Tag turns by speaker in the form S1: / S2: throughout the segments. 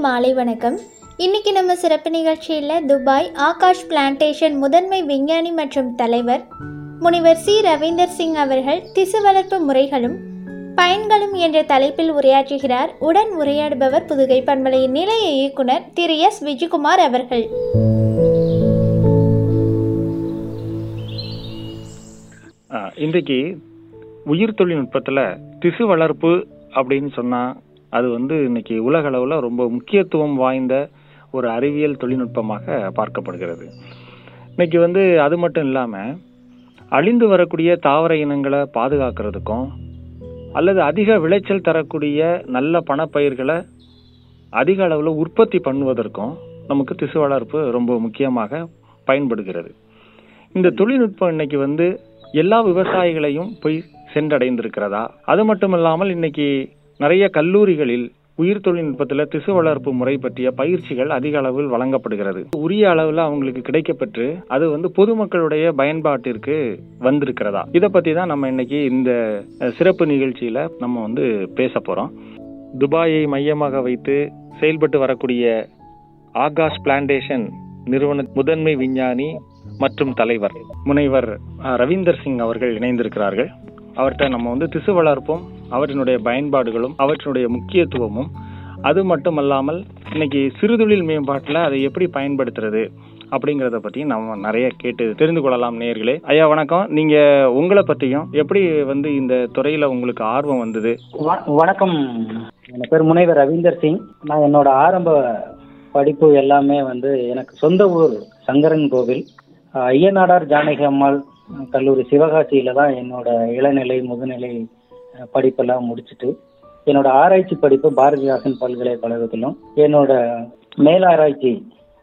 S1: மாலை வணக்கம் இன்னைக்கு நம்ம சிறப்பு நிகழ்ச்சியில் துபாய் ஆகாஷ் பிளான்டேஷன் முதன்மை விஞ்ஞானி மற்றும் தலைவர் முனிவர் சி ரவீந்தர் சிங் அவர்கள் திசு வளர்ப்பு முறைகளும் பயன்களும் என்ற தலைப்பில் உரையாற்றுகிறார் உடன் உரையாடுபவர் புதுகை பண்பலையின் நிலைய இயக்குனர் திரு எஸ் விஜயகுமார் அவர்கள்
S2: ஆ, இன்றைக்கு உயிர் தொழில்நுட்பத்தில் திசு வளர்ப்பு அப்படின்னு சொன்னால் அது வந்து இன்னைக்கு உலக அளவில் ரொம்ப முக்கியத்துவம் வாய்ந்த ஒரு அறிவியல் தொழில்நுட்பமாக பார்க்கப்படுகிறது இன்னைக்கு வந்து அது மட்டும் இல்லாமல் அழிந்து வரக்கூடிய தாவர இனங்களை பாதுகாக்கிறதுக்கும் அல்லது அதிக விளைச்சல் தரக்கூடிய நல்ல பணப்பயிர்களை அதிக அளவில் உற்பத்தி பண்ணுவதற்கும் நமக்கு திசு வளர்ப்பு ரொம்ப முக்கியமாக பயன்படுகிறது இந்த தொழில்நுட்பம் இன்னைக்கு வந்து எல்லா விவசாயிகளையும் போய் சென்றடைந்திருக்கிறதா அது மட்டும் இல்லாமல் இன்னைக்கு நிறைய கல்லூரிகளில் உயிர் தொழில்நுட்பத்தில் திசு வளர்ப்பு முறை பற்றிய பயிற்சிகள் அதிக அளவில் வழங்கப்படுகிறது உரிய அளவில் அவங்களுக்கு கிடைக்கப்பெற்று அது வந்து பொதுமக்களுடைய பயன்பாட்டிற்கு வந்திருக்கிறதா இதை பற்றி தான் நம்ம இன்னைக்கு இந்த அஹ், சிறப்பு நிகழ்ச்சியில் நம்ம வந்து பேச போகிறோம் துபாயை மையமாக வைத்து செயல்பட்டு வரக்கூடிய ஆகாஷ் பிளான்டேஷன் நிறுவன முதன்மை விஞ்ஞானி மற்றும் தலைவர் முனைவர் அஹ், ரவீந்தர் சிங் அவர்கள் இணைந்திருக்கிறார்கள் அவர்கிட்ட நம்ம வந்து திசு வளர்ப்பும் அவற்றினுடைய பயன்பாடுகளும் அவற்றினுடைய முக்கியத்துவமும் அது மட்டுமல்லாமல் இன்னைக்கு சிறுதொழில் மேம்பாட்டில் அதை எப்படி பயன்படுத்துறது அப்படிங்கிறத பற்றி நம்ம நிறைய கேட்டு தெரிந்து கொள்ளலாம் நேயர்களே ஐயா வணக்கம் நீங்க உங்களை பற்றியும் எப்படி வந்து இந்த துறையில உங்களுக்கு ஆர்வம் வந்தது
S3: வ- வணக்கம் என் பேர் முனைவர் ரவீந்தர் சிங் நான் என்னோட ஆரம்ப படிப்பு எல்லாமே வந்து எனக்கு சொந்த ஊர் சங்கரன் கோவில் அஹ், ஐயனாடார் ஜானகி அம்மாள் கல்லூரி சிவகாசியில தான் என்னோட இளநிலை முதுநிலை அஹ், படிப்பெல்லாம் முடிச்சுட்டு என்னோட ஆராய்ச்சி படிப்பு பாரதிதாசன் பல்கலைக்கழகத்திலும் என்னோட மேலாராய்ச்சி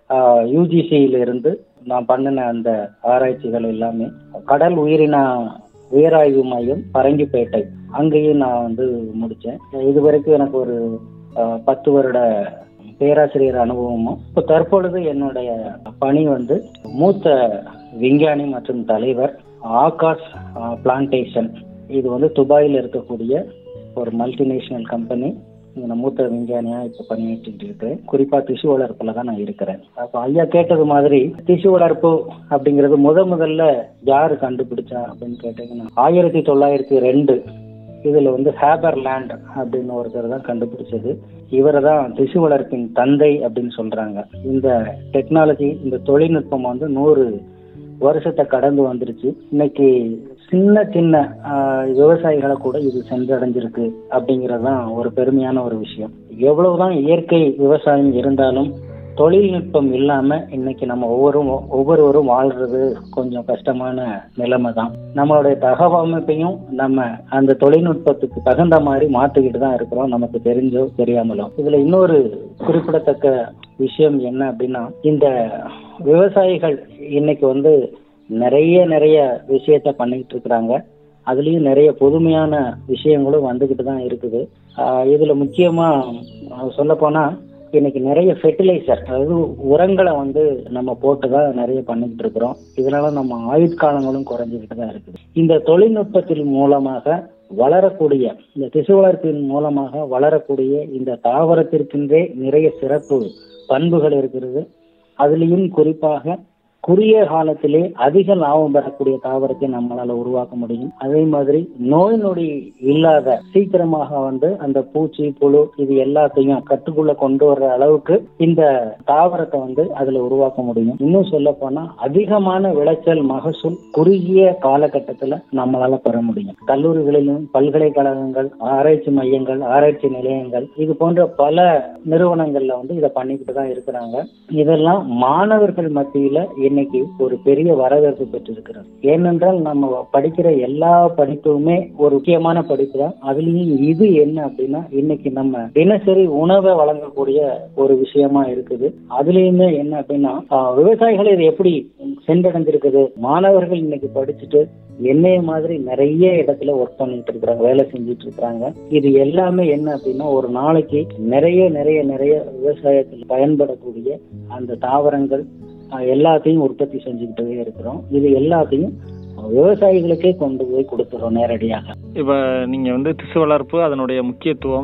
S3: யூஜிசியில இருந்து நான் பண்ணின அந்த ஆராய்ச்சிகள் எல்லாமே கடல் உயிரின உயராய்வு மையம் பரங்கிப்பேட்டை அங்கேயும் நான் வந்து முடித்தேன் இது வரைக்கும் எனக்கு ஒரு அஹ், பத்து வருட பேராசிரியர் அனுபவமும் இப்போ தற்பொழுது என்னுடைய பணி வந்து மூத்த விஞ்ஞானி மற்றும் தலைவர் ஆகாஷ் பிளான்டேஷன் இது வந்து துபாயில் இருக்கக்கூடிய ஒரு மல்டிநேஷனல் கம்பெனி இங்க நான் மூத்த விஞ்ஞானியா இப்போ பணியாற்றிட்டு இருக்கேன் குறிப்பா திசு வளர்ப்புல தான் நான் இருக்கிறேன் அப்போ ஐயா கேட்டது மாதிரி திசு வளர்ப்பு அப்படிங்கிறது முத முதல்ல யாரு கண்டுபிடிச்சா அப்படின்னு கேட்டீங்கன்னா ஆயிரத்தி தொள்ளாயிரத்தி ரெண்டு இதுல வந்து ஹேபர் லேண்ட் அப்படின்னு ஒருத்தர் தான் கண்டுபிடிச்சது இவரை தான் திசு வளர்ப்பின் தந்தை அப்படின்னு சொல்றாங்க இந்த டெக்னாலஜி இந்த தொழில்நுட்பம் வந்து நூறு வருஷத்தை கடந்து வந்துருச்சு இன்னைக்கு சின்ன சின்ன ஆஹ், விவசாயிகளை கூட இது சென்றடைஞ்சிருக்கு அப்படிங்கிறது தான் ஒரு பெருமையான ஒரு விஷயம் எவ்வளவுதான் இயற்கை விவசாயம் இருந்தாலும் தொழில்நுட்பம் இல்லாம இன்னைக்கு நம்ம ஒவ்வொரும் ஒவ்வொருவரும் வாழ்றது கொஞ்சம் கஷ்டமான நிலைமை தான் நம்மளுடைய தகவமைப்பையும் நம்ம அந்த தொழில்நுட்பத்துக்கு தகுந்த மாதிரி மாத்திக்கிட்டு தான் இருக்கிறோம் நமக்கு தெரிஞ்சோ தெரியாமலோ இதுல இன்னொரு குறிப்பிடத்தக்க விஷயம் என்ன அப்படின்னா இந்த விவசாயிகள் இன்னைக்கு வந்து நிறைய நிறைய விஷயத்த பண்ணிக்கிட்டு இருக்கிறாங்க அதுலயும் நிறைய புதுமையான விஷயங்களும் வந்துகிட்டு தான் இருக்குது ஆஹ் இதுல முக்கியமா சொல்ல போனா இன்னைக்கு நிறைய ஃபெர்டிலைசர் அதாவது உரங்களை வந்து நம்ம போட்டு தான் நிறைய பண்ணிக்கிட்டு இருக்கிறோம் இதனால நம்ம ஆயுட்காலங்களும் குறைஞ்சிக்கிட்டு தான் இருக்குது இந்த தொழில்நுட்பத்தின் மூலமாக வளரக்கூடிய இந்த திசு வளர்ப்பின் மூலமாக வளரக்கூடிய இந்த தாவரத்திற்கென்றே நிறைய சிறப்பு பண்புகள் இருக்கிறது அதுலேயும் குறிப்பாக குறுகிய காலத்திலே அதிக லாபம் பெறக்கூடிய தாவரத்தை நம்மளால உருவாக்க முடியும் அதே மாதிரி நோய் நொடி இல்லாத சீக்கிரமாக வந்து அந்த பூச்சி புழு இது எல்லாத்தையும் கட்டுக்குள்ள கொண்டு வர்ற அளவுக்கு இந்த தாவரத்தை வந்து அதுல உருவாக்க முடியும் இன்னும் சொல்ல போனா அதிகமான விளைச்சல் மகசூல் குறுகிய காலகட்டத்துல நம்மளால பெற முடியும் கல்லூரிகளிலும் பல்கலைக்கழகங்கள் ஆராய்ச்சி மையங்கள் ஆராய்ச்சி நிலையங்கள் இது போன்ற பல நிறுவனங்கள்ல வந்து இதை பண்ணிக்கிட்டு தான் இருக்கிறாங்க இதெல்லாம் மாணவர்கள் மத்தியில இன்னைக்கு ஒரு பெரிய வரவேற்பு பெற்றிருக்கிறது ஏனென்றால் நம்ம படிக்கிற எல்லா படிப்புமே ஒரு முக்கியமான படிப்பு தான் அதுலயும் இது என்ன அப்படின்னா இன்னைக்கு நம்ம தினசரி உணவை வழங்கக்கூடிய ஒரு விஷயமா இருக்குது அதுலயுமே என்ன அப்படின்னா ஆஹ், விவசாயிகள் இது எப்படி சென்றடைஞ்சிருக்குது மாணவர்கள் இன்னைக்கு படிச்சுட்டு என்னைய மாதிரி நிறைய இடத்துல ஒர்க் பண்ணிட்டு இருக்கிறாங்க வேலை செஞ்சுட்டு இருக்கிறாங்க இது எல்லாமே என்ன அப்படின்னா ஒரு நாளைக்கு நிறைய நிறைய நிறைய விவசாயத்தில் பயன்படக்கூடிய அந்த தாவரங்கள் அஹ், எல்லாத்தையும் உற்பத்தி செஞ்சுக்கிட்டே இருக்கிறோம் இது எல்லாத்தையும் விவசாயிகளுக்கே கொண்டு போய் கொடுத்துறோம் நேரடியாக
S2: இப்ப நீங்க வந்து திசு வளர்ப்பு அதனுடைய முக்கியத்துவம்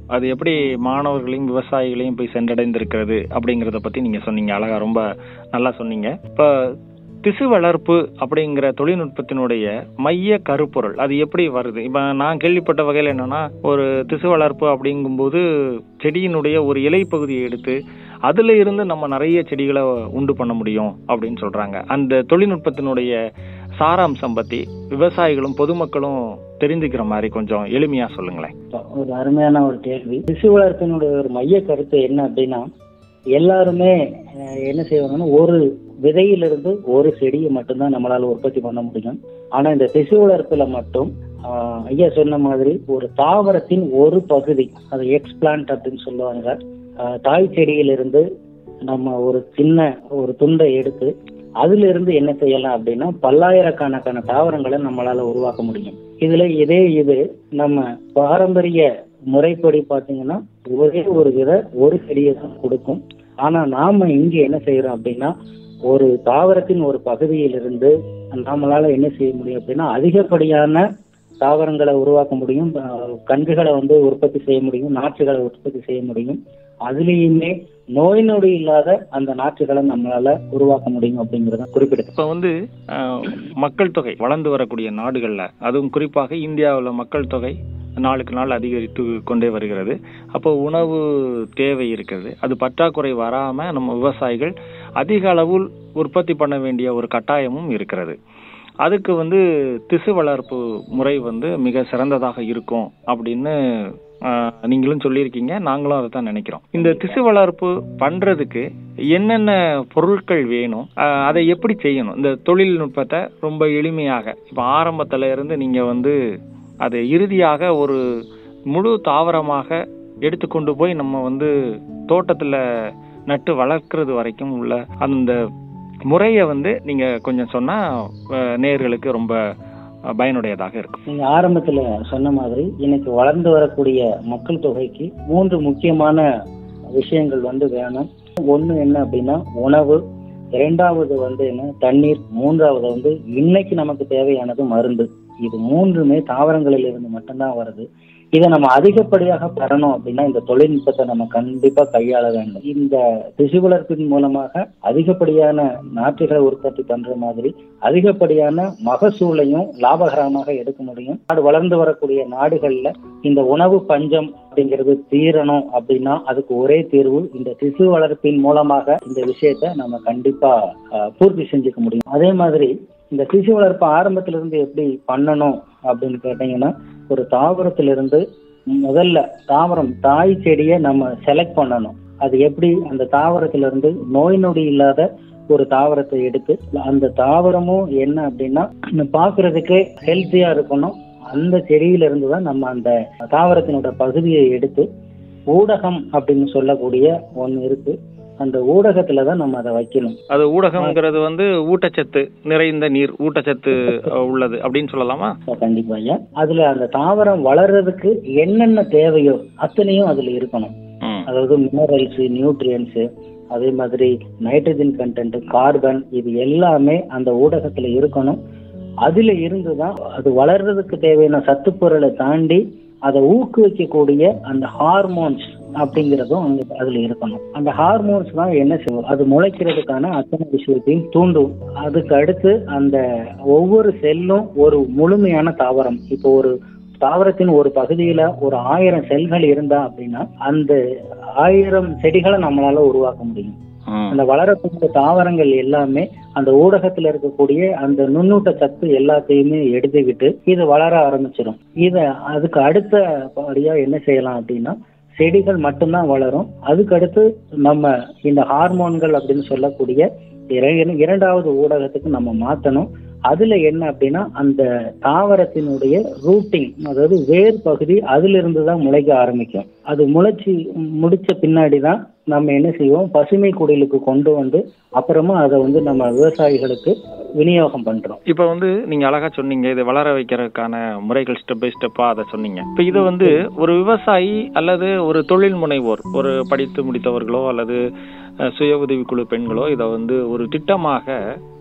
S2: அது எப்படி மாணவர்களையும் விவசாயிகளையும் போய் சென்றடைந்திருக்கிறது அப்படிங்கறத பத்தி நீங்க சொன்னீங்க அழகா ரொம்ப நல்லா சொன்னீங்க இப்ப திசு வளர்ப்பு அப்படிங்கிற தொழில்நுட்பத்தினுடைய மைய கருப்பொருள் அது எப்படி வருது இப்ப நான் கேள்விப்பட்ட வகையில் என்னன்னா ஒரு திசு வளர்ப்பு அப்படிங்கும்போது செடியினுடைய ஒரு இலை பகுதியை எடுத்து அதுல இருந்து நம்ம நிறைய செடிகளை உண்டு பண்ண முடியும் அப்படின்னு சொல்றாங்க அந்த தொழில்நுட்பத்தினுடைய சாராம்சம் பத்தி விவசாயிகளும் பொதுமக்களும் தெரிஞ்சுக்கிற மாதிரி கொஞ்சம் எளிமையா சொல்லுங்களேன்
S3: ஒரு அருமையான ஒரு கேள்வி திசு வளர்ப்பினுடைய ஒரு மைய கருத்து என்ன அப்படின்னா எல்லாருமே அஹ், என்ன செய்வாங்கன்னா ஒரு விதையிலிருந்து ஒரு செடியை மட்டும்தான் நம்மளால உற்பத்தி பண்ண முடியும் ஆனா இந்த திசு வளர்ப்புல மட்டும் ஆஹ், ஐயா சொன்ன மாதிரி ஒரு தாவரத்தின் ஒரு பகுதி அது எக்ஸ்பிளான்ட் அப்படின்னு சொல்லுவாங்க ஆஹ், தாய் செடியிலிருந்து நம்ம ஒரு சின்ன ஒரு துண்டை எடுத்து அதுல இருந்து என்ன செய்யலாம் அப்படின்னா பல்லாயிரக்கணக்கான தாவரங்களை நம்மளால உருவாக்க முடியும் இதுல இதே இது நம்ம பாரம்பரிய முறைப்படி பாத்தீங்கன்னா ஒரே ஒரு வித ஒரு செடியை தான் கொடுக்கும் ஆனா நாம இங்க என்ன செய்யறோம் அப்படின்னா ஒரு தாவரத்தின் ஒரு பகுதியிலிருந்து நம்மளால என்ன செய்ய முடியும் அப்படின்னா அதிகப்படியான தாவரங்களை உருவாக்க முடியும் அஹ் கன்றுகளை வந்து உற்பத்தி செய்ய முடியும் நாற்றுகளை உற்பத்தி செய்ய முடியும் அதுலேயுமே நோய் நொடி இல்லாத அந்த நாற்றுகளை நம்மளால உருவாக்க முடியும் அப்படிங்கறத குறிப்பிடுது
S2: இப்ப வந்து அஹ், மக்கள் தொகை வளர்ந்து வரக்கூடிய நாடுகள்ல அதுவும் குறிப்பாக இந்தியாவுல மக்கள் தொகை நாளுக்கு நாள் அதிகரித்து கொண்டே வருகிறது அப்போ உணவு தேவை இருக்கிறது அது பற்றாக்குறை வராம நம்ம விவசாயிகள் அதிக அளவில் உற்பத்தி பண்ண வேண்டிய ஒரு கட்டாயமும் இருக்கிறது அதுக்கு வந்து திசு வளர்ப்பு முறை வந்து மிக சிறந்ததாக இருக்கும் அப்படின்னு ஆஹ், நீங்களும் சொல்லியிருக்கீங்க நாங்களும் அதை தான் நினைக்கிறோம் இந்த திசு வளர்ப்பு பண்றதுக்கு என்னென்ன பொருட்கள் வேணும் ஆஹ், அதை எப்படி செய்யணும் இந்த தொழில்நுட்பத்தை ரொம்ப எளிமையாக இப்போ ஆரம்பத்துல இருந்து நீங்க வந்து அதை இறுதியாக ஒரு முழு தாவரமாக எடுத்துக்கொண்டு போய் நம்ம வந்து தோட்டத்துல நட்டு வளர்க்கறது வரைக்கும் உள்ள அந்த முறையை வந்து நீங்க கொஞ்சம் சொன்னா அஹ், நேயர்களுக்கு ரொம்ப அஹ், பயனுடையதாக இருக்கும்
S3: நீங்க ஆரம்பத்துல சொன்ன மாதிரி இன்னைக்கு வளர்ந்து வரக்கூடிய மக்கள் தொகைக்கு மூன்று முக்கியமான விஷயங்கள் வந்து வேணும் ஒண்ணு என்ன அப்படின்னா உணவு இரண்டாவது வந்து என்ன தண்ணீர் மூன்றாவது வந்து இன்னைக்கு நமக்கு தேவையானது மருந்து இது மூன்றுமே தாவரங்களில் இருந்து மட்டும்தான் வருது இதை நம்ம அதிகப்படியாக பெறணும் அப்படின்னா இந்த தொழில்நுட்பத்தை நம்ம கண்டிப்பா கையாள வேண்டும் இந்த திசு வளர்ப்பின் மூலமாக அதிகப்படியான நாற்றுகளை உற்பத்தி பண்ற மாதிரி அதிகப்படியான மகசூலையும் லாபகரமாக எடுக்க முடியும் நாடு வளர்ந்து வரக்கூடிய நாடுகள்ல இந்த உணவு பஞ்சம் அப்படிங்கிறது தீரணும் அப்படின்னா அதுக்கு ஒரே தீர்வு இந்த திசு வளர்ப்பின் மூலமாக இந்த விஷயத்த நம்ம கண்டிப்பா அஹ், பூர்த்தி செஞ்சுக்க முடியும் அதே மாதிரி இந்த திசு வளர்ப்பு ஆரம்பத்துல இருந்து எப்படி பண்ணணும் அப்படின்னு கேட்டீங்கன்னா ஒரு தாவரத்திலிருந்து முதல்ல தாவரம் தாய் செடியை நம்ம செலக்ட் பண்ணணும் அது எப்படி அந்த தாவரத்திலிருந்து நோய் நொடி இல்லாத ஒரு தாவரத்தை எடுத்து அந்த தாவரமும் என்ன அப்படின்னா பாக்குறதுக்கு ஹெல்த்தியா இருக்கணும் அந்த செடியில இருந்து தான் நம்ம அந்த தாவரத்தினோட பகுதியை எடுத்து ஊடகம் அப்படின்னு சொல்லக்கூடிய ஒண்ணு இருக்கு அந்த ஊடகத்துல தான் நம்ம அதை வைக்கணும்
S2: அது ஊடகம்ங்கிறது வந்து ஊட்டச்சத்து நிறைந்த நீர் ஊட்டச்சத்து அஹ், உள்ளது அப்படின்னு சொல்லலாமா
S3: கண்டிப்பா ஐயா அதுல அந்த தாவரம் வளர்றதுக்கு என்னென்ன தேவையோ அத்தனையும் அதுல இருக்கணும்
S2: ம்.
S3: அதாவது மினரல்ஸ் நியூட்ரியன்ஸ் அதே மாதிரி நைட்ரஜன் கண்டென்ட் கார்பன் இது எல்லாமே அந்த ஊடகத்துல இருக்கணும் அதுல இருந்து தான் அது வளர்றதுக்கு தேவையான சத்துப் பொருளை தாண்டி அதை ஊக்குவிக்கக்கூடிய அந்த ஹார்மோன்ஸ் அப்படிங்கிறதும் அங்க அதுல இருக்கணும் அந்த ஹார்மோன்ஸ் தான் என்ன செய்யும் அது முளைக்கிறதுக்கான அத்தனை விஷயத்தையும் தூண்டும் அதுக்கு அடுத்து அந்த ஒவ்வொரு செல்லும் ஒரு முழுமையான தாவரம் இப்போ ஒரு தாவரத்தின் ஒரு பகுதியில ஒரு ஆயிரம் செல்கள் இருந்தா அப்படின்னா அந்த ஆயிரம் செடிகளை நம்மளால உருவாக்க முடியும்
S2: ம்.
S3: அந்த வளரக்கூடிய தாவரங்கள் எல்லாமே அந்த ஊடகத்துல இருக்கக்கூடிய அந்த நுண்ணூட்ட சத்து எல்லாத்தையுமே எடுத்துக்கிட்டு இது வளர ஆரம்பிச்சிடும் இத அதுக்கு அடுத்த படியா என்ன செய்யலாம் அப்படின்னா செடிகள் மட்டும்தான் வளரும் அதுக்கு அடுத்து நம்ம இந்த ஹார்மோன்கள் அப்படின்னு சொல்லக்கூடிய இர- இரண்டாவது ஊடகத்துக்கு நம்ம மாத்தணும் அதுல என்ன அப்படின்னா அந்த தாவரத்தினுடைய ரூட்டிங் அதாவது வேர் பகுதி அதுல இருந்து தான் முளைக்க ஆரம்பிக்கும் அது முளைச்சி முடிச்ச பின்னாடி தான் நம்ம என்ன செய்வோம் பசுமை குடிலுக்கு கொண்டு வந்து அப்புறமா அதை வந்து நம்ம விவசாயிகளுக்கு விநியோகம் பண்றோம்
S2: இப்ப வந்து நீங்க அழகா சொன்னீங்க இதை வளர வைக்கிறதுக்கான முறைகள் ஸ்டெப் பை ஸ்டெப்பா அதை சொன்னீங்க இப்ப இது வந்து ஒரு விவசாயி அல்லது ஒரு தொழில் முனைவோர் ஒரு படித்து முடித்தவர்களோ அல்லது அஹ், சுய உதவிக்குழு பெண்களோ இதை வந்து ஒரு திட்டமாக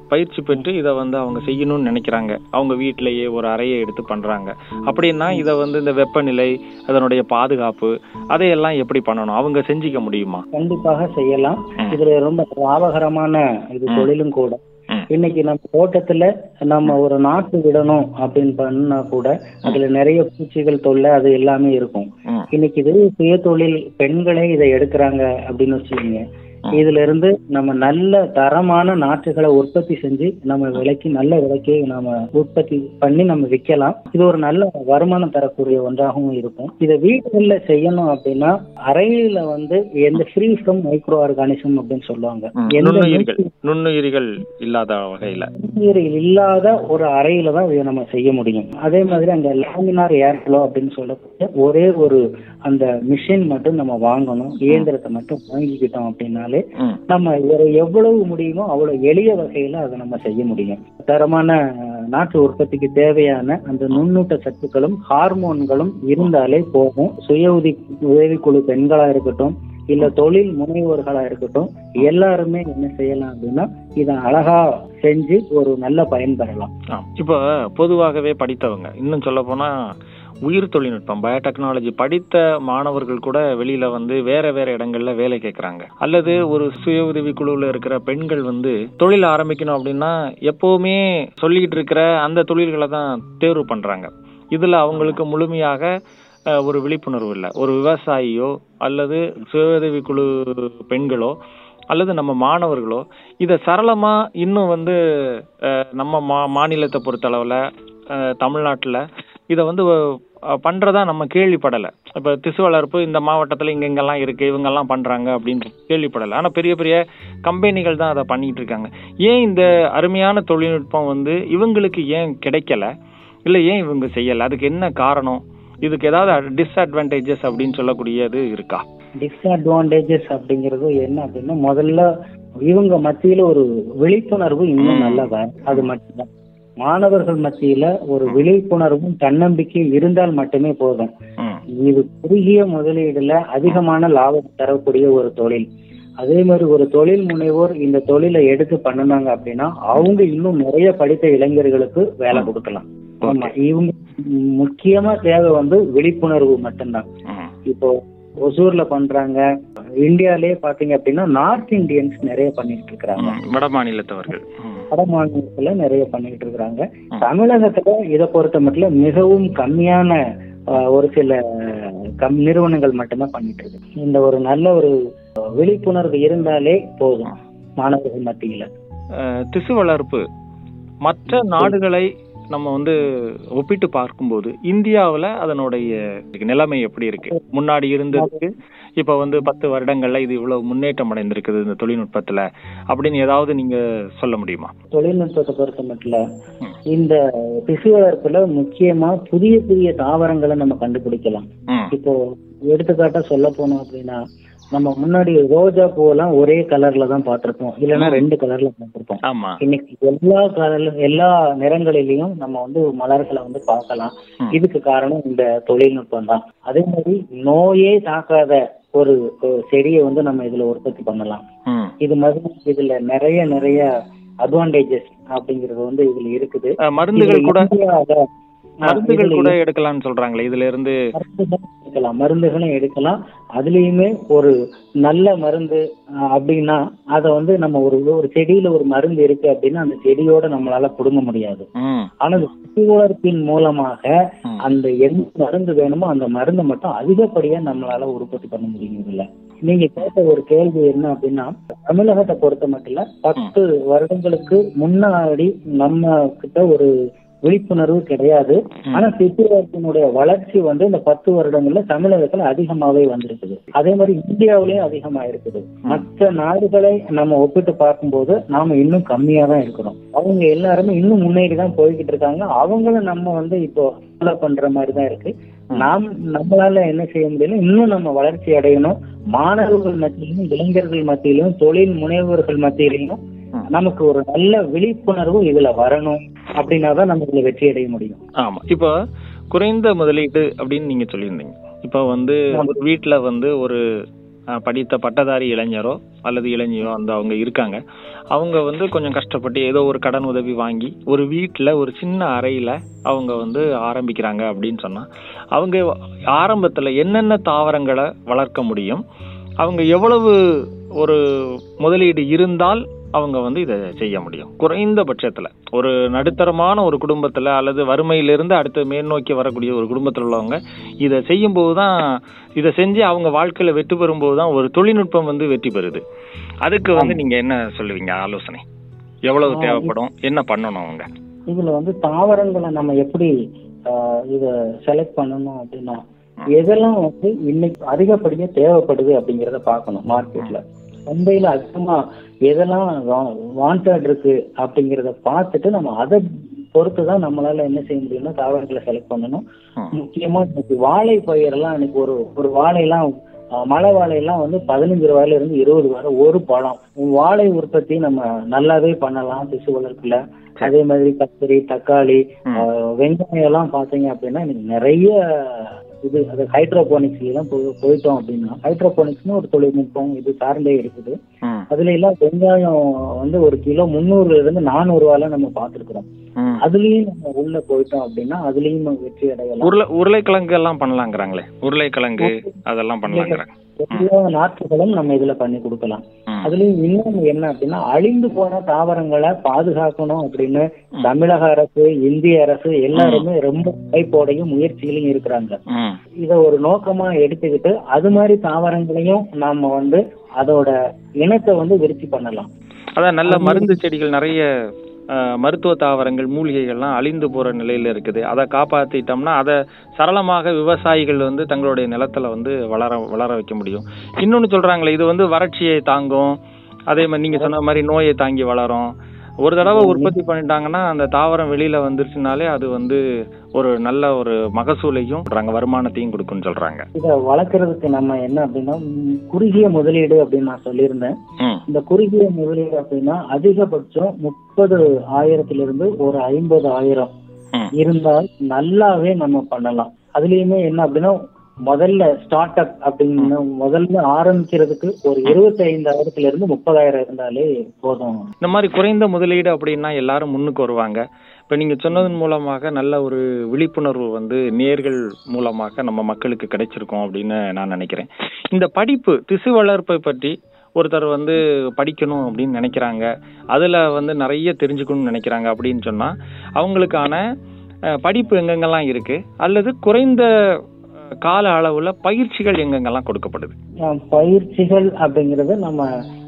S2: பயிற்சி பெற்று இதை வந்து அவங்க செய்யணும்னு நினைக்கிறாங்க அவங்க வீட்டிலேயே ஒரு அறையை எடுத்து பண்றாங்க அப்படின்னா இதை வந்து இந்த வெப்பநிலை அதனுடைய பாதுகாப்பு அதையெல்லாம் எப்படி பண்ணணும் அவங்க செஞ்சுக்க முடியுமா
S3: கண்டிப்பாக செய்யலாம்
S2: ம்.
S3: இதுல ரொம்ப லாபகரமான இது
S2: ம்.
S3: தொழிலும் கூட
S2: ம்.
S3: இன்னைக்கு நம்ம தோட்டத்துல நம்ம ஒரு நாட்டு விடணும் அப்படின்னு பண்ணா கூட அதுல நிறைய பூச்சிகள் தொல்லை அது எல்லாமே இருக்கும்
S2: ம்.
S3: இன்னைக்கு இது சுய தொழில் பெண்களே இதை எடுக்கிறாங்க அப்படின்னு வச்சுக்கோங்க இதுல இருந்து நம்ம நல்ல தரமான நாற்றுகளை உற்பத்தி செஞ்சு நம்ம விலைக்கு நல்ல விலைக்கு நாம உற்பத்தி பண்ணி நம்ம விற்கலாம் இது ஒரு நல்ல வருமானம் தரக்கூடிய ஒன்றாகவும் இருக்கும் இதை வீடுகள்ல செய்யணும் அப்படின்னா அறையில வந்து எந்த ஃப்ரீ ஃப்ரம் மைக்ரோ ஆர்கானிசம் அப்படின்னு சொல்லுவாங்க
S2: ம்.
S3: எந்த
S2: நுண்ணுயிர்கள் நுண்ணுயிரிகள் இல்லாத வகையில
S3: நுண்ணுயிர்கள் இல்லாத ஒரு அறையில தான் இதை நம்ம செய்ய முடியும் அதே மாதிரி அங்க லேமினார் ஏர்ஃப்ளோ அப்படின்னு சொல்லக்கூடிய ஒரே ஒரு அந்த மிஷின் மட்டும் நம்ம வாங்கணும் இயந்திரத்தை மட்டும் வாங்கிக்கிட்டோம் அப்படின்னாலே
S2: ம்.
S3: நம்ம வேற எவ்வளவு முடியுமோ அவ்வளவு எளிய வகையில அதை நம்ம செய்ய முடியும் தரமான அஹ், நாட்டு உற்பத்திக்கு தேவையான அந்த நுண்ணூட்ட சத்துக்களும் ஹார்மோன்களும் இருந்தாலே போதும் சுய உதவி உதவிக்குழு பெண்களா இருக்கட்டும் இல்ல தொழில் முனைவோர்களா இருக்கட்டும் எல்லாருமே என்ன செய்யலாம் அப்படின்னா இதை அழகா செஞ்சு ஒரு நல்ல பயன் பெறலாம்
S2: ஆம். இப்போ பொதுவாகவே படித்தவங்க இன்னும் சொல்ல போனா உயிர் தொழில்நுட்பம் பயோடெக்னாலஜி படித்த மாணவர்கள் கூட வெளியில வந்து வேற வேற இடங்கள்ல வேலை கேட்கறாங்க அல்லது ஒரு சுய உதவி குழுவில் இருக்கிற பெண்கள் வந்து தொழில் ஆரம்பிக்கணும் அப்படின்னா எப்பவுமே சொல்லிக்கிட்டு இருக்கிற அந்த தொழில்களை தான் தேர்வு பண்றாங்க இதுல அவங்களுக்கு முழுமையாக அஹ், ஒரு விழிப்புணர்வு இல்லை ஒரு விவசாயியோ அல்லது சுய உதவி குழு பெண்களோ அல்லது நம்ம மாணவர்களோ இதை சரளமா இன்னும் வந்து அஹ், நம்ம மா மாநிலத்தை பொறுத்தளவில் தமிழ்நாட்டில் இதை வந்து அஹ், பண்றதா நம்ம கேள்விப்படலை இப்போ திசு வளர்ப்பு இந்த மாவட்டத்தில் இங்க இங்கெல்லாம் இருக்கு இவங்கெல்லாம் பண்றாங்க அப்படின்னு கேள்விப்படலை ஆனால் பெரிய பெரிய கம்பெனிகள் தான் அதை பண்ணிட்டு இருக்காங்க ஏன் இந்த அருமையான தொழில்நுட்பம் வந்து இவங்களுக்கு ஏன் கிடைக்கல இல்லை ஏன் இவங்க செய்யலை அதுக்கு என்ன காரணம் இதுக்கு ஏதாவது டிஸ்அட்வான்டேஜஸ் அப்படின்னு சொல்லக்கூடியது இருக்கா
S3: டிஸ்அட்வான்டேஜஸ் அப்படிங்கிறது என்ன அப்படின்னா முதல்ல இவங்க மத்தியில ஒரு விழிப்புணர்வு இன்னும் நல்லா வரும் அது மட்டும்தான் மாணவர்கள் மத்தியில ஒரு விழிப்புணர்வும் தன்னம்பிக்கையும் இருந்தால் மட்டுமே போதும்
S2: ம்
S3: இது குறுகிய முதலீடுல அதிகமான லாபம் தரக்கூடிய ஒரு தொழில் அதே மாதிரி ஒரு தொழில் முனைவோர் இந்த தொழிலை எடுத்து பண்ணுனாங்க அப்படின்னா அவங்க இன்னும் நிறைய படித்த இளைஞர்களுக்கு வேலை கொடுக்கலாம் ஆமா இவங்க முக்கியமா தேவை வந்து விழிப்புணர்வு மட்டும்தான்
S2: ம்
S3: இப்போ ஒசூர்ல பண்றாங்க இந்தியாலயே பாத்தீங்க அப்படின்னா நார்த் இந்தியன்ஸ் நிறைய பண்ணிட்டு இருக்காங்க
S2: ம், வட மாநிலத்தவர்கள் ம்,
S3: வட மாநிலத்துல நிறைய பண்ணிட்டு இருக்காங்க
S2: ம்.
S3: தமிழகத்துல இதை பொறுத்த மட்டும் மிகவும் கம்மியான ஆஹ், ஒரு சில கம் நிறுவனங்கள் மட்டும்தான் பண்ணிட்டு இருக்கு இந்த ஒரு நல்ல ஒரு விழிப்புணர்வு இருந்தாலே போதும் மாணவர்கள் மத்தியில
S2: அஹ், திசு வளர்ப்பு மற்ற நாடுகளை நம்ம வந்து ஒப்பிட்டு பார்க்கும்போது இந்தியாவுல அதனுடைய நிலைமை எப்படி இருக்கு முன்னாடி இருந்ததுக்கு இப்ப வந்து பத்து வருடங்கள்ல இது இவ்வளவு முன்னேற்றம் அடைந்திருக்குது இந்த தொழில்நுட்பத்துல அப்படின்னு ஏதாவது நீங்க சொல்ல முடியுமா
S3: தொழில்நுட்பத்தை பொறுத்த மட்டும்
S2: ம்.
S3: இந்த திசு வளர்ப்புல முக்கியமா புதிய புதிய தாவரங்களை நம்ம கண்டுபிடிக்கலாம்
S2: ம்,
S3: இப்போ எடுத்துக்காட்டா சொல்ல போனோம் அப்படின்னா நம்ம முன்னாடி ரோஜா பூவெல்லாம் ஒரே கலர்ல தான் பார்த்திருப்போம் இல்லைன்னா ரெண்டு கலர்ல பார்த்திருப்போம்
S2: ஆமா
S3: இன்னைக்கு எல்லா கலர் எல்லா நிறங்களிலையும் நம்ம வந்து மலர்களை வந்து பார்க்கலாம்
S2: ம்.
S3: இதுக்கு காரணம் இந்த தொழில்நுட்பம் தான் அதே மாதிரி நோயே தாக்காத ஒரு ஒரு செடியை வந்து நம்ம இதுல உற்பத்தி பண்ணலாம்
S2: ம்.
S3: இது மாதிரி இதுல நிறைய நிறைய அட்வான்டேஜஸ் அப்படிங்கிறது வந்து இதுல இருக்குது
S2: அஹ், மருந்துகள் கூட
S3: இதுல இந்தியால, ஆ,
S2: மருந்துகள்
S3: இதுல
S2: கூட எடுக்கலாம்னு சொல்றாங்களே இதுல இருந்து
S3: மருந்துகளும் எடுக்கலாம் மருந்துகளும் எடுக்கலாம் அதுலயுமே ஒரு நல்ல மருந்து அஹ், அப்படின்னா அதை வந்து நம்ம ஒரு ஒரு செடியில ஒரு மருந்து இருக்கு அப்படின்னா அந்த செடியோட நம்மளால புடுங்க முடியாது
S2: ம்,
S3: ஆனா இந்த செடி வளர்ப்பின் மூலமாக
S2: ம்.
S3: அந்த எந்த மருந்து வேணுமோ அந்த மருந்தை மட்டும் அதிகப்படியா நம்மளால உற்பத்தி பண்ண முடியுது நீங்க கேட்ட ஒரு கேள்வி என்ன அப்படின்னா தமிழகத்தை பொறுத்த மட்டும் இல்ல பத்து வருடங்களுக்கு முன்னாடி நம்ம கிட்ட ஒரு விழிப்புணர்வு கிடையாது ஆனா சித்திரத்தினுடைய வளர்ச்சி வந்து இந்த பத்து வருடங்கள்ல தமிழகத்துல அதிகமாவே வந்திருக்குது அதே மாதிரி இந்தியாவிலயும் அதிகமா இருக்குது மற்ற நாடுகளை நம்ம ஒப்பிட்டு பார்க்கும்போது நாம இன்னும் கம்மியா தான் இருக்கிறோம் அவங்க எல்லாருமே இன்னும் முன்னேறி தான் போய்கிட்டு இருக்காங்க அவங்களும் நம்ம வந்து இப்போ ஃபாலோ பண்ற மாதிரி தான் இருக்கு நாம் நம்மளால என்ன செய்ய முடியல இன்னும் நம்ம வளர்ச்சி அடையணும் மாணவர்கள் மத்தியிலும் இளைஞர்கள் மத்தியிலும் தொழில் முனைவோர்கள் மத்தியிலையும்
S2: ம்.
S3: நமக்கு ஒரு நல்ல விழிப்புணர்வு இதுல வரணும் அப்படின்னா தான் நம்ம இதுல வெற்றி அடைய முடியும்
S2: ஆமா இப்போ குறைந்த முதலீடு அப்படின்னு நீங்க சொல்லியிருந்தீங்க இப்போ வந்து ஒரு வீட்ல வந்து ஒரு அஹ், படித்த பட்டதாரி இளைஞரோ அல்லது இளைஞரோ அந்த அவங்க இருக்காங்க அவங்க வந்து கொஞ்சம் கஷ்டப்பட்டு ஏதோ ஒரு கடன் உதவி வாங்கி ஒரு வீட்டில் ஒரு சின்ன அறையில் அவங்க வந்து ஆரம்பிக்கிறாங்க அப்படின்னு சொன்னால் அவங்க ஆரம்பத்தில் என்னென்ன தாவரங்களை வளர்க்க முடியும் அவங்க எவ்வளவு ஒரு முதலீடு இருந்தால் அவங்க வந்து இதை செய்ய முடியும் குறைந்த பட்சத்தில் ஒரு நடுத்தரமான ஒரு குடும்பத்தில் அல்லது வறுமையிலிருந்து அடுத்து மேல் நோக்கி வரக்கூடிய ஒரு குடும்பத்தில் உள்ளவங்க இதை செய்யும்போது தான் இதை செஞ்சு அவங்க வாழ்க்கையில் வெற்றி பெறும்போது தான் ஒரு தொழில்நுட்பம் வந்து வெற்றி பெறுது அதுக்கு வந்து நீங்கள் என்ன சொல்லுவீங்க ஆலோசனை எவ்வளவு தேவைப்படும் என்ன பண்ணணும் அவங்க
S3: இதுல வந்து தாவரங்களை நம்ம எப்படி ஆஹ், இத செலக்ட் பண்ணணும் அப்படின்னா எதெல்லாம் வந்து இன்னைக்கு அதிகப்படியா தேவைப்படுது அப்படிங்கறத பார்க்கணும் மார்க்கெட்ல சந்தையில அதிகமா எதெல்லாம் வாண்டட் இருக்கு அப்படிங்கறத பார்த்துட்டு நம்ம அதை பொறுத்து தான் நம்மளால என்ன செய்ய முடியும்னா தாவரங்களை செலக்ட் பண்ணணும்
S2: ம்.
S3: முக்கியமா இன்னைக்கு வாழை பயிரெல்லாம் இன்னைக்கு ஒரு ஒரு வாழையெல்லாம் அஹ், மலை வாழையெல்லாம் வந்து பதினஞ்சு ரூபாயில இருந்து இருபது ரூபாய் ஒரு பழம் வாழை உற்பத்தி நம்ம நல்லாவே பண்ணலாம் திசு வளர்ப்புல அதே மாதிரி கத்திரி தக்காளி
S2: ம்.
S3: அஹ், வெங்காயம் எல்லாம் பாத்தீங்க அப்படின்னா இன்னைக்கு நிறைய இது அது ஹைட்ரோபோனிக்ஸ்ல எல்லாம் போய்- போயிட்டோம் அப்படின்னா ஹைட்ரோபோனிக்ஸ்னு ஒரு தொழில்நுட்பம் இது சார்ந்தே இருக்குது
S2: ம்
S3: அதுல எல்லாம் வெங்காயம் வந்து ஒரு கிலோ முந்நூறுல இருந்து நானூறு ரூபாயில நம்ம பார்த்திருக்கிறோம்
S2: ம்
S3: அதுலயும் நம்ம உள்ள போயிட்டோம் அப்படின்னா அதுலயும் நம்ம வெற்றி அடையலாம்
S2: உருளை உருளைக்கிழங்கு எல்லாம் பண்ணலாங்கிறாங்களே உருளைக்கிழங்கு அதெல்லாம் பண்ணலாங்கிறாங்க
S3: எல்லா நாற்றுகளும் நம்ம இதுல பண்ணி கொடுக்கலாம்
S2: ம்.
S3: அதுலயும் இன்னொன்னு என்ன அப்படின்னா அழிந்து போன தாவரங்களை பாதுகாக்கணும் அப்படின்னு தமிழக அரசு இந்திய அரசு எல்லாருமே ரொம்ப வாய்ப்போடையும் முயற்சியிலையும் இருக்கிறாங்க
S2: ம்
S3: இத ஒரு நோக்கமா எடுத்துக்கிட்டு அது மாதிரி தாவரங்களையும் நாம வந்து அதோட இனத்தை வந்து விருத்தி பண்ணலாம்
S2: அதான் நல்ல மருந்து செடிகள் நிறைய அஹ், மருத்துவ தாவரங்கள் மூலிகைகள்லாம் அழிந்து போற நிலையில இருக்குது அதை காப்பாத்திட்டோம்னா அதை சரளமாக விவசாயிகள் வந்து தங்களுடைய நிலத்துல வந்து வளர வளர வைக்க முடியும் இன்னொன்னு சொல்றாங்களே இது வந்து வறட்சியை தாங்கும் அதே மாதிரி நீங்க சொன்ன மாதிரி நோயை தாங்கி வளரும் ஒரு தடவை உற்பத்தி பண்ணிட்டாங்கன்னா அந்த தாவரம் வெளியில வந்துருச்சுனாலே அது வந்து ஒரு நல்ல ஒரு மகசூலையும் சொல்றாங்க வருமானத்தையும் கொடுக்கும்னு சொல்றாங்க
S3: இத வளர்க்கறதுக்கு நம்ம என்ன அப்படின்னா ம், குறுகிய முதலீடு அப்படின்னு நான் சொல்லியிருந்தேன்
S2: ம்
S3: இந்த குறுகிய முதலீடு அப்படின்னா அதிகபட்சம் முப்பது ஆயிரத்திலிருந்து ஒரு ஐம்பது ஆயிரம்
S2: ம்
S3: இருந்தால் நல்லாவே நம்ம பண்ணலாம் அதுலயுமே என்ன அப்படின்னா முதல்ல ஸ்டார்ட் அப் அப்படின்னு முதல்ல ஆரம்பிக்கிறதுக்கு ஒரு இருபத்தி ஐந்தாயிரத்துல இருந்து முப்பதாயிரம் இருந்தாலே போதும்
S2: இந்த மாதிரி குறைந்த முதலீடு அப்படின்னா எல்லாரும் முன்னுக்கு வருவாங்க இப்போ நீங்கள் சொன்னதன் மூலமாக நல்ல ஒரு விழிப்புணர்வு வந்து நேர்கள் மூலமாக நம்ம மக்களுக்கு கிடைச்சிருக்கும் அப்படின்னு நான் நினைக்கிறேன் இந்த படிப்பு திசு வளர்ப்பை பற்றி ஒருத்தர் வந்து படிக்கணும் அப்படின்னு நினைக்கிறாங்க அதில் வந்து நிறைய தெரிஞ்சுக்கணும்னு நினைக்கிறாங்க அப்படின்னு சொன்னால் அவங்களுக்கான அஹ், படிப்பு எங்கெங்கெல்லாம் இருக்குது அல்லது குறைந்த அஹ், கால அளவில் பயிற்சிகள் எங்கெங்கெல்லாம் கொடுக்கப்படுது
S3: அஹ் பயிற்சிகள் அப்படிங்கிறது நம்ம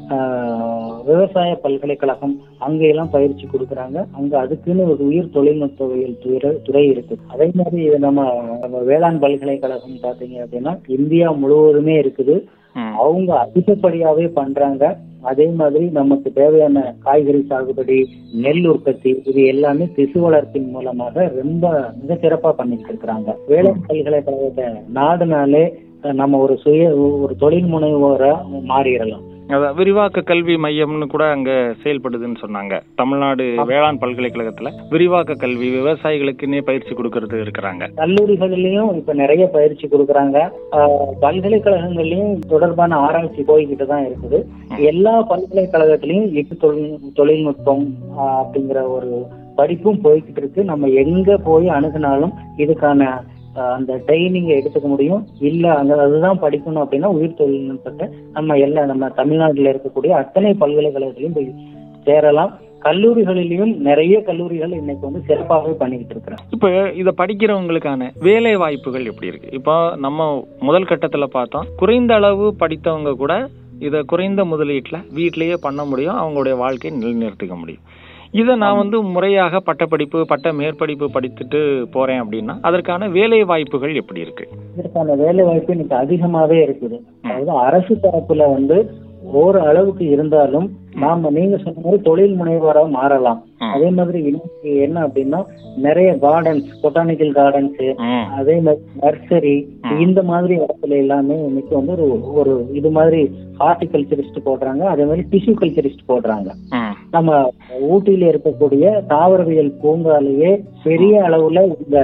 S3: ஆஹ், விவசாய பல்கலைக்கழகம் அங்கெல்லாம் பயிற்சி கொடுக்குறாங்க அங்க அதுக்குன்னு ஒரு உயிர் தொழில்நுட்பவியல் துறை துறை இருக்கு அதே மாதிரி இது நம்ம நம்ம வேளாண் பல்கலைக்கழகம் பாத்தீங்க அப்படின்னா இந்தியா முழுவதுமே இருக்குது
S2: ம்
S3: அவங்க அதிகப்படியாவே பண்றாங்க அதே மாதிரி நமக்கு தேவையான காய்கறி சாகுபடி நெல் உற்பத்தி இது எல்லாமே திசு வளர்ப்பின் மூலமாக ரொம்ப மிக சிறப்பா பண்ணிட்டு இருக்கிறாங்க வேளாண் பல்கலைக்கழகத்தை நாடுனாலே அஹ், நம்ம ஒரு சுய ஒரு தொழில் முனைவோரா மாறிடலாம்
S2: அதான் விரிவாக்க கல்வி மையம்னு கூட அங்க செயல்படுதுன்னு சொன்னாங்க தமிழ்நாடு வேளாண் பல்கலைக்கழகத்துல விரிவாக்க கல்வி விவசாயிகளுக்குன்னே பயிற்சி கொடுக்கறது இருக்கிறாங்க
S3: கல்லூரிகளிலையும் இப்ப நிறைய பயிற்சி கொடுக்குறாங்க ஆஹ், பல்கலைக்கழகங்கள்லயும் தொடர்பான ஆராய்ச்சி போய்கிட்டு தான் இருக்குது எல்லா பல்கலைக்கழகத்திலையும் எட்டு தொழில் தொழில்நுட்பம் ஆஹ், அப்படிங்கிற ஒரு படிப்பும் போய்கிட்டு இருக்கு நம்ம எங்க போய் அணுகுனாலும் இதுக்கான ஆஹ், அந்த ட்ரைனிங்கை எடுத்துக்க முடியும் இல்ல அங்க அதுதான் படிக்கணும் அப்படின்னா உயிர் தொழில்நுட்பத்தை நம்ம எல்லா நம்ம தமிழ்நாட்டில் இருக்கக்கூடிய அத்தனை பல்கலைக்கழகத்திலையும் போய் சேரலாம் கல்லூரிகளிலையும் நிறைய கல்லூரிகள் இன்னைக்கு வந்து சிறப்பாகவே பண்ணிக்கிட்டு இருக்கிறாங்க
S2: இப்ப இத படிக்கிறவங்களுக்கான வேலை வாய்ப்புகள் எப்படி இருக்கு இப்போ நம்ம முதல் கட்டத்துல பார்த்தோம் குறைந்த அளவு படித்தவங்க கூட இத குறைந்த முதலீட்டுல வீட்டிலேயே பண்ண முடியும் அவங்களுடைய வாழ்க்கையை நிலைநிறுத்திக்க முடியும் இதை நான் வந்து முறையாக பட்டப்படிப்பு பட்ட மேற்படிப்பு படித்துட்டு போறேன் அப்படின்னா அதற்கான வேலை வாய்ப்புகள் எப்படி இருக்கு
S3: இதற்கான வேலை வாய்ப்பு இன்னைக்கு அதிகமாவே இருக்குது அதாவது அரசு தரப்புல வந்து ஒரு அளவுக்கு இருந்தாலும் நாம நீங்க சொன்ன மாதிரி தொழில் முனைவோரா மாறலாம்
S2: ம்.
S3: அதே மாதிரி இன்னைக்கு என்ன அப்படின்னா நிறைய கார்டன்ஸ் பொட்டானிக்கல் கார்டன்ஸ்
S2: ம்,
S3: அதே மாதிரி நர்சரி இந்த மாதிரி இடத்துல எல்லாமே இன்னைக்கு வந்து ஒரு ஒரு இது மாதிரி ஹார்டிகல்ச்சரிஸ்ட் போடுறாங்க அதே மாதிரி டிஷ்யூ கல்ச்சரிஸ்ட் போடுறாங்க
S2: ம்,
S3: நம்ம ஊட்டியில இருக்கக்கூடிய தாவரவியல் பூங்காலேயே பெரிய அளவுல இந்த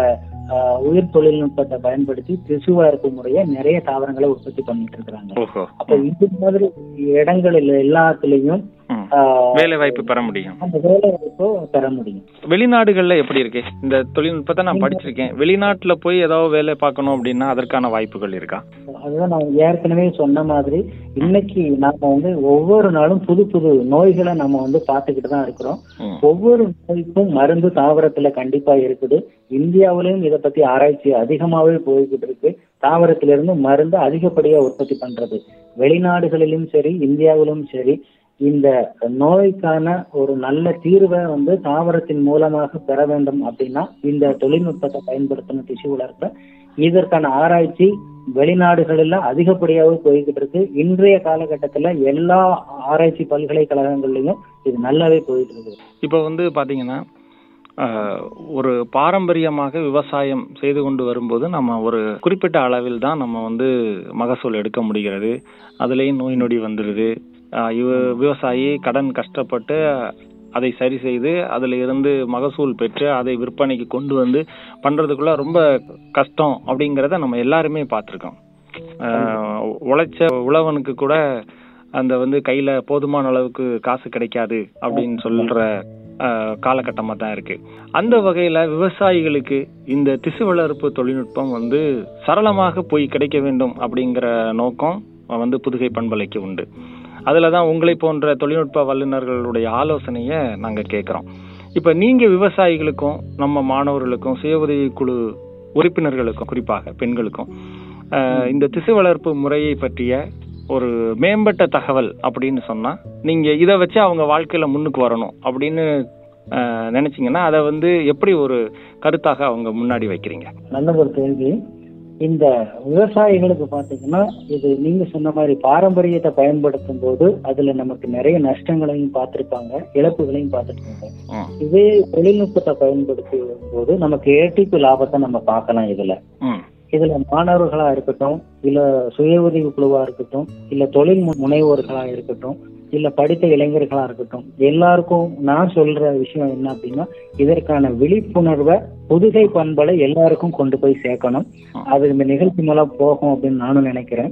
S3: ஆஹ், உயிர் தொழில்நுட்பத்தை பயன்படுத்தி திசு வளர்ப்பு முறைய நிறைய தாவரங்களை உற்பத்தி பண்ணிட்டு இருக்கிறாங்க
S2: ஓஹோ
S3: அப்ப இது மாதிரி இடங்களில் எல்லாத்துலயும்
S2: ம்.
S3: ஆஹ்,
S2: வேலை வாய்ப்பு பெற முடியும்
S3: அந்த வேலை வாய்ப்பை பெற முடியும்
S2: வெளிநாடுகள்ல எப்படி இருக்கு இந்த தொழில்நுட்பத்தை நான் படிச்சிருக்கேன் வெளிநாட்டுல போய் ஏதாவது வேலை பார்க்கணும் அப்படின்னா அதற்கான வாய்ப்புகள் இருக்கா
S3: அதுதான் நான் ஏற்கனவே சொன்ன மாதிரி இன்னைக்கு நாம வந்து ஒவ்வொரு நாளும் புது புது நோய்களை நம்ம வந்து பார்த்துக்கிட்டு தான் இருக்கிறோம்
S2: ம்.
S3: ஒவ்வொரு நோய்க்கும் மருந்து தாவரத்துல கண்டிப்பா இருக்குது இந்தியாவிலையும் இதை பத்தி ஆராய்ச்சி அதிகமாவே போய்கிட்டு இருக்கு தாவரத்திலிருந்து மருந்து அதிகப்படியா உற்பத்தி பண்றது வெளிநாடுகளிலும் சரி இந்தியாவிலும் சரி இந்த நோய்க்கான ஒரு நல்ல தீர்வை வந்து தாவரத்தின் மூலமாக பெற வேண்டும் அப்படின்னா இந்த தொழில்நுட்பத்தை பயன்படுத்தணும் திசு வளர்ப்ப இதற்கான ஆராய்ச்சி வெளிநாடுகளில் அதிகப்படியாகவே போய்கிட்டு இருக்கு இன்றைய காலகட்டத்துல எல்லா ஆராய்ச்சி பல்கலைக்கழகங்கள்லயும் இது நல்லாவே போயிட்டு இருக்கு
S2: இப்போ வந்து பாத்தீங்கன்னா ஆஹ், ஒரு பாரம்பரியமாக விவசாயம் செய்து கொண்டு வரும்போது நம்ம ஒரு குறிப்பிட்ட அளவில் தான் நம்ம வந்து மகசூல் எடுக்க முடிகிறது அதுலேயும் நோய் நொடி வந்துடுது ஆஹ், இவ விவசாயி கடன் கஷ்டப்பட்டு அதை சரி செய்து அதில் இருந்து மகசூல் பெற்று அதை விற்பனைக்கு கொண்டு வந்து பண்றதுக்குள்ள ரொம்ப கஷ்டம் அப்படிங்கிறத நம்ம எல்லாருமே பார்த்துருக்கோம் உழைச்ச உழவனுக்கு கூட அந்த வந்து கையில போதுமான அளவுக்கு காசு கிடைக்காது அப்படின்னு சொல்ற காலகட்டமாக தான் இருக்கு அந்த வகையில விவசாயிகளுக்கு இந்த திசு வளர்ப்பு தொழில்நுட்பம் வந்து சரளமாக போய் கிடைக்க வேண்டும் அப்படிங்கிற நோக்கம் வந்து புதுகை பண்பலைக்கு உண்டு அதுல தான் உங்களை போன்ற தொழில்நுட்ப வல்லுநர்களுடைய ஆலோசனையை நாங்க கேட்குறோம் இப்ப நீங்க விவசாயிகளுக்கும் நம்ம மாணவர்களுக்கும் சுய உதவி குழு உறுப்பினர்களுக்கும் குறிப்பாக பெண்களுக்கும் ஆஹ் இந்த திசு வளர்ப்பு முறையை பற்றிய ஒரு மேம்பட்ட தகவல் அப்படின்னு சொன்னா நீங்க இதை வச்சு அவங்க வாழ்க்கையில முன்னுக்கு வரணும் அப்படின்னு ஆஹ் நினைச்சீங்கன்னா அதை வந்து எப்படி ஒரு கருத்தாக அவங்க முன்னாடி வைக்கிறீங்க
S3: நல்ல ஒரு கேள்வி இந்த விவசாயிகளுக்கு பாத்தீங்கன்னா இது நீங்க சொன்ன மாதிரி பாரம்பரியத்தை பயன்படுத்தும் போது அதுல நமக்கு நிறைய நஷ்டங்களையும் பார்த்திருப்பாங்க இழப்புகளையும் பார்த்திருப்பாங்க
S2: ம்,
S3: இதே தொழில்நுட்பத்தை பயன்படுத்தும் போது நமக்கு ஏட்டிப்பு லாபத்தை நம்ம பார்க்கலாம் இதுல
S2: ம்,
S3: இதுல மாணவர்களா இருக்கட்டும் இல்ல சுய உதவி குழுவா இருக்கட்டும் இல்ல தொழில் மு- முனைவோர்களா இருக்கட்டும் இல்ல படித்த இளைஞர்களா இருக்கட்டும் எல்லாருக்கும் நான் சொல்ற விஷயம் என்ன அப்படின்னா இதற்கான விழிப்புணர்வை புதுகை பண்பலை எல்லாருக்கும் கொண்டு போய் சேர்க்கணும் அது இந்த நிகழ்ச்சி மூலம் போகும் அப்படின்னு நானும் நினைக்கிறேன்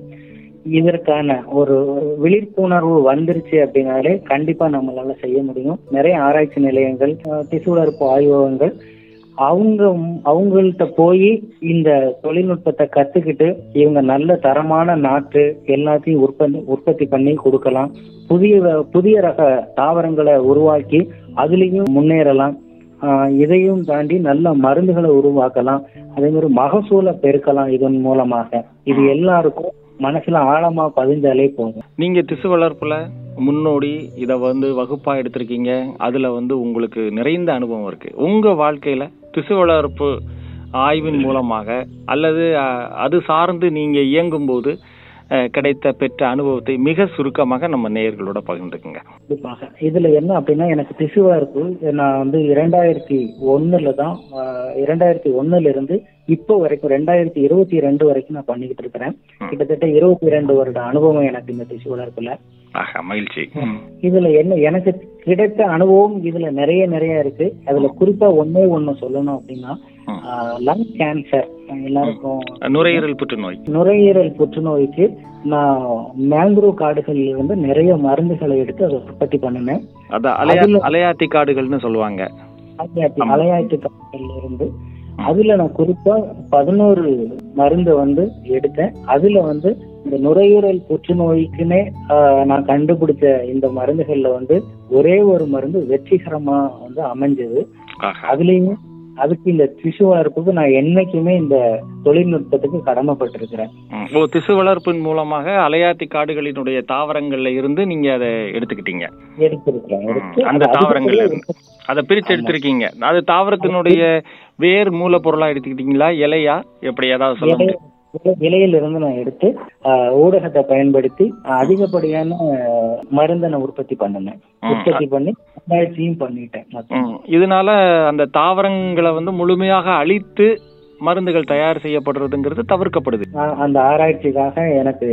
S3: இதற்கான ஒரு விழிப்புணர்வு வந்துருச்சு அப்படின்னாலே கண்டிப்பா நம்மளால செய்ய முடியும் நிறைய ஆராய்ச்சி நிலையங்கள் அஹ், திசு வளர்ப்பு ஆய்வகங்கள் அவங்க அவங்கள்ட்ட போய் இந்த தொழில்நுட்பத்தை கத்துக்கிட்டு இவங்க நல்ல தரமான நாற்று எல்லாத்தையும் உற்பத்தி உற்பத்தி பண்ணி கொடுக்கலாம் புதிய வ- புதிய ரக தாவரங்களை உருவாக்கி அதுலேயும் முன்னேறலாம் ஆஹ் இதையும் தாண்டி நல்ல மருந்துகளை உருவாக்கலாம் அதே மாதிரி மகசூலை பெருக்கலாம் இதன் மூலமாக இது எல்லாருக்கும் மனசுல ஆழமா பதிஞ்சாலே போதும்
S2: நீங்க திசு வளர்ப்புல முன்னோடி இத வந்து வகுப்பா எடுத்திருக்கீங்க அதுல வந்து உங்களுக்கு நிறைந்த அனுபவம் இருக்கு உங்க வாழ்க்கையில திசு வளர்ப்பு ஆய்வின் மூலமாக அல்லது அஹ், அது சார்ந்து நீங்க இயங்கும் போது அஹ், கிடைத்த பெற்ற அனுபவத்தை மிக சுருக்கமாக நம்ம நேயர்களோட பகிர்ந்துக்குங்க
S3: கண்டிப்பாக இதுல என்ன அப்படின்னா எனக்கு திசு வளர்ப்பு நான் வந்து இரண்டாயிரத்தி ஒண்ணுல தான் ஆஹ் இரண்டாயிரத்தி ஒண்ணுல இருந்து இப்போ வரைக்கும் ரெண்டாயிரத்தி இருபத்தி ரெண்டு வரைக்கும் நான் பண்ணிக்கிட்டு இருக்கிறேன் கிட்டத்தட்ட இருபத்தி ரெண்டு வருட அனுபவம் எனக்கு இந்த திசு வளர்ப்புல
S2: ஆஹா மகிழ்ச்சி ம்,
S3: இதுல என்ன எனக்கு கிடைத்த அனுபவம் இதுல நிறைய நிறைய இருக்கு அதுல குறிப்பா ஒண்ணே ஒண்ணு சொல்லணும் அப்படின்னா
S2: ம்.
S3: லங் கேன்சர் எல்லாருக்கும்
S2: நுரையீரல் புற்றுநோய்
S3: நுரையீரல் புற்றுநோய்க்கு நான் மேங்க்ரோவ் காடுகள்ல இருந்து நிறைய மருந்துகளை எடுத்து அதை உற்பத்தி பண்ணினேன்
S2: அதான் அலையா
S3: அதுல-
S2: அலையாத்தி காடுகள்னு சொல்லுவாங்க
S3: அலையாத்தி அலையாய்த்து காடுகள்ல இருந்து அதுல நான் குறிப்பா பதினோரு மருந்து வந்து எடுத்தேன் அதுல வந்து இந்த நுரையீரல் புற்றுநோய்க்குன்னே ஆஹ், நான் கண்டுபிடிச்ச இந்த மருந்துகள்ல வந்து ஒரே ஒரு மருந்து வெற்றிகரமா வந்து அமைஞ்சது
S2: ஆஹா
S3: அதுலயும் அதுக்கு இந்த திசு வளர்ப்புக்கு நான் என்னைக்குமே இந்த தொழில்நுட்பத்துக்கு கடமைப்பட்டிருக்கிறேன்
S2: ம். ஓ திசு வளர்ப்பின் மூலமாக அலையாத்தி காடுகளினுடைய தாவரங்கள்ல இருந்து நீங்க அதை எடுத்துக்கிட்டீங்க
S3: எடுத்திருக்கிறேன் எடுத்து
S2: அந்த
S3: அது
S2: தாவரங்கள்ல
S3: அதுக்கு
S2: இருந்து அதை பிரிச்சு எடுத்திருக்கீங்க அது தாவரத்தினுடைய வேர் மூலப்பொருளா எடுத்துக்கிட்டீங்களா இலையா எப்படி ஏதாவது சொல்ல
S3: இலை-
S2: முடியும்
S3: இலை- இலையில இருந்து நான் எடுத்து ஆஹ், ஊடகத்தை பயன்படுத்தி அதிகப்படியான ஆஹ், மருந்தை நான் உற்பத்தி பண்ணினேன்
S2: ம்.
S3: உற்பத்தி பண்ணி ஆராய்ச்சியும் பண்ணிட்டேன் மொத்தம்.
S2: ம். இதனால அந்த தாவரங்களை வந்து முழுமையாக அழித்து மருந்துகள் தயார் செய்யப்படுறதுங்கிறது தவிர்க்கப்படுது
S3: நான் அந்த ஆராய்ச்சிக்காக எனக்கு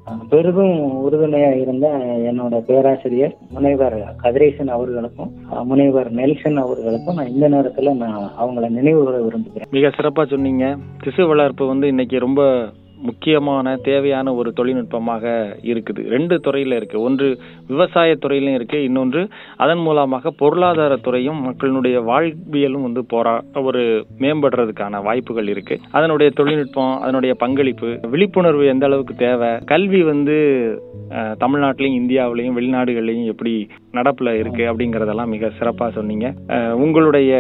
S3: அஹ், பெரிதும் உறுதுணையாக இருந்த என்னோட பேராசிரியர் முனைவர் கதிரேசன் அவர்களுக்கும் அஹ், முனைவர் நெல்சன் அவர்களுக்கும் நான் இந்த நேரத்தில் நான் அவங்கள நினைவு கூற விரும்புகிறேன்
S2: மிக சிறப்பா சொன்னீங்க திசு வளர்ப்பு வந்து இன்னைக்கு ரொம்ப முக்கியமான தேவையான ஒரு தொழில்நுட்பமாக இருக்குது ரெண்டு துறையில இருக்கு ஒன்று விவசாய துறையிலும் இருக்கு இன்னொன்று அதன் மூலமாக பொருளாதார துறையும் மக்களுடைய வாழ்வியலும் வந்து போரா ஒரு மேம்படுறதுக்கான வாய்ப்புகள் இருக்கு அதனுடைய தொழில்நுட்பம் அதனுடைய பங்களிப்பு விழிப்புணர்வு எந்த அளவுக்கு தேவை கல்வி வந்து அஹ், தமிழ்நாட்டிலையும் இந்தியாவிலையும் வெளிநாடுகள்லையும் எப்படி நடப்புல இருக்கு அப்படிங்கறதெல்லாம் மிக சிறப்பா சொன்னீங்க அஹ், உங்களுடைய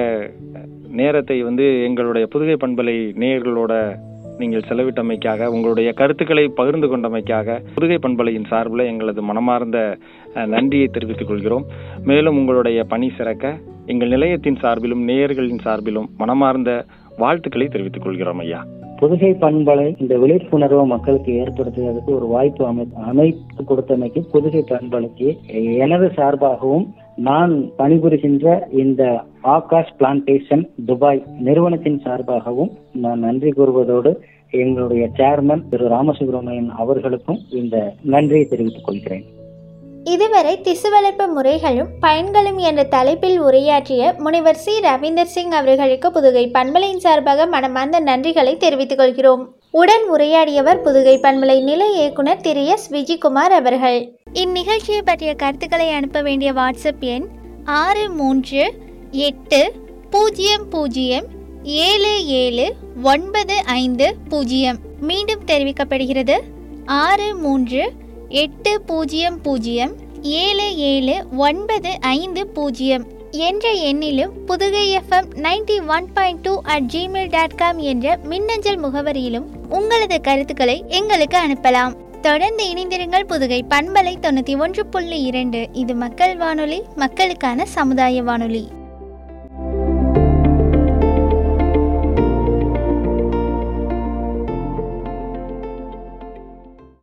S2: நேரத்தை வந்து எங்களுடைய புதுகை பண்பலை நேயர்களோட நீங்கள் செலவிட்டமைக்காக உங்களுடைய கருத்துக்களை பகிர்ந்து கொண்டமைக்காக புதுகை பண்பலையின் சார்பில் எங்களது மனமார்ந்த அஹ், நன்றியை தெரிவித்துக் கொள்கிறோம் மேலும் உங்களுடைய பணி சிறக்க எங்கள் நிலையத்தின் சார்பிலும் நேயர்களின் சார்பிலும் மனமார்ந்த வாழ்த்துக்களை தெரிவித்துக் கொள்கிறோம் ஐயா
S3: புதுகை பண்பலை இந்த விழிப்புணர்வை மக்களுக்கு ஏற்படுத்துவதற்கு ஒரு வாய்ப்பு அமை அமைத்து கொடுத்தமைக்கு புதுகை பண்பலைக்கு எனது சார்பாகவும் நான் பணிபுரிகின்ற இந்த ஆகாஷ் பிளான்டேஷன் துபாய் நிறுவனத்தின் சார்பாகவும் நான் நன்றி கூறுவதோடு எங்களுடைய சேர்மன் திரு ராமசுப்ரமணியன் அவர்களுக்கும் இந்த நன்றியை தெரிவித்துக் கொள்கிறேன்
S1: இதுவரை திசு வளர்ப்பு முறைகளும் பயன்களும் என்ற தலைப்பில் உரையாற்றிய முனைவர் சி ரவீந்தர் சிங் அவர்களுக்கு புதுகை பண்பலையின் சார்பாக மனமார்ந்த நன்றிகளை தெரிவித்துக் கொள்கிறோம் உடன் உரையாடியவர் புதுகை பண்பலை நிலை இயக்குனர் திரு எஸ் விஜயகுமார் அவர்கள் இந்நிகழ்ச்சியை பற்றிய கருத்துக்களை அனுப்ப வேண்டிய வாட்ஸ்அப் எண் ஆறு மூன்று எட்டு பூஜ்ஜியம் பூஜ்ஜியம் ஏழு ஏழு ஒன்பது ஐந்து பூஜ்ஜியம் மீண்டும் தெரிவிக்கப்படுகிறது ஆறு மூன்று எட்டு பூஜ்ஜியம் பூஜ்ஜியம் ஏழு ஏழு ஒன்பது ஐந்து பூஜ்ஜியம் என்ற எண்ணிலும் Pudugai FM ninety one point two at gmail dot com என்ற மின்னஞ்சல் முகவரியிலும் உங்களது கருத்துக்களை எங்களுக்கு அனுப்பலாம் தொடர்ந்து இணைந்திருங்கள் புதுகை பண்பலை தொண்ணூற்றி ஒன்று புள்ளி இரண்டு இது மக்கள் வானொலி மக்களுக்கான சமுதாய வானொலி